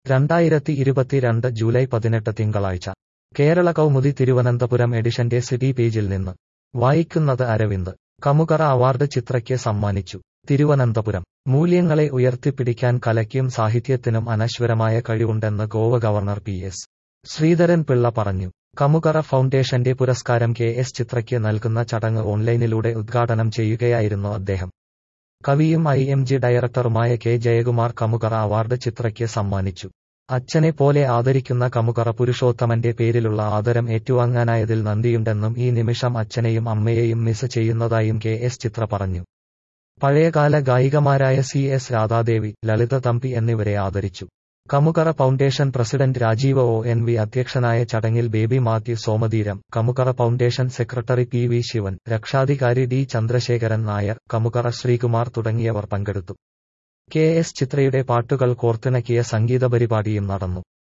രണ്ടായിരത്തി ഇരുപത്തിരണ്ട് ജൂലൈ പതിനെട്ട് തിങ്കളാഴ്ച കേരള കൗമുദി തിരുവനന്തപുരം എഡിഷന്റെ സിറ്റി പേജിൽ നിന്ന് വായിക്കുന്നത് അരവിന്ദ് കമുകറ അവാർഡ് ചിത്രയ്ക്ക് സമ്മാനിച്ചു തിരുവനന്തപുരം മൂല്യങ്ങളെ ഉയർത്തിപ്പിടിക്കാൻ കലയ്ക്കും സാഹിത്യത്തിനും അനശ്വരമായ കഴിവുണ്ടെന്ന് Goa governor P S Sreedharan Pillai പറഞ്ഞു കമുകറ ഫൗണ്ടേഷന്റെ പുരസ്കാരം കെ എസ് ചിത്രയ്ക്ക് നൽകുന്ന ചടങ്ങ് ഓൺലൈനിലൂടെ ഉദ്ഘാടനം ചെയ്യുകയായിരുന്നു അദ്ദേഹം കവിയും ഐ എം ജി ഡയറക്ടറുമായ കെ ജയകുമാർ കമുകറ അവാർഡ് ചിത്രയ്ക്ക് സമ്മാനിച്ചു അച്ഛനെ പോലെ ആദരിക്കുന്ന കമുകറ പുരുഷോത്തമന്റെ പേരിലുള്ള ആദരം ഏറ്റുവാങ്ങാനായതിൽ നന്ദിയുണ്ടെന്നും ഈ നിമിഷം അച്ഛനെയും അമ്മയെയും മിസ് ചെയ്യുന്നതായും കെ എസ് ചിത്ര പറഞ്ഞു പഴയകാല ഗായികമാരായ സി എസ് രാധാദേവി ലളിത തമ്പി എന്നിവരെ ആദരിച്ചു Kamukara foundation president Rajeev O N V അധ്യക്ഷനായ ചടങ്ങിൽ Baby Mathew Somatheeram Kamukara foundation secretary P V Sivan രക്ഷാധികാരി ഡി ചന്ദ്രശേഖരൻ നായർ കമുകറ ശ്രീകുമാർ തുടങ്ങിയവർ പങ്കെടുത്തു കെ എസ് ചിത്രയുടെ പാട്ടുകൾ കോർത്തിണക്കിയ സംഗീത പരിപാടിയും നടന്നു